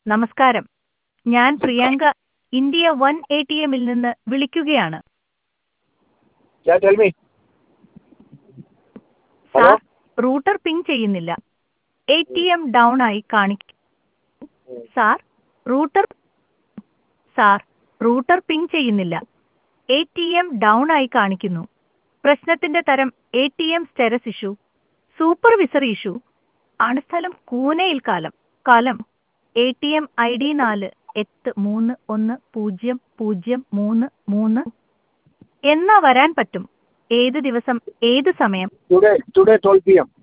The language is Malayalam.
നമസ്കാരം ഞാൻ Priyanka India one A T എമ്മിൽ നിന്ന് വിളിക്കുകയാണ് Yeah, tell me. Hello? Sir router ping ചെയ്യുന്നില്ല എ ടി എം ഡൗൺ ആയി കാണിക്കും sir router sir router ping ചെയ്യുന്നില്ല എ ടി എം ഡൗൺ ആയി കാണിക്കുന്നു പ്രശ്നത്തിന്റെ തരം A T M status issue supervisor issue ആണ് സ്ഥലം കൂനയിൽ കാലം കാലം A T M I D നാല് എട്ട് മൂന്ന് ഒന്ന് പൂജ്യം പൂജ്യം മൂന്ന് മൂന്ന് എന്നാ വരാൻ പറ്റും ഏത് ദിവസം ഏത് സമയം Today, today 12 p.m.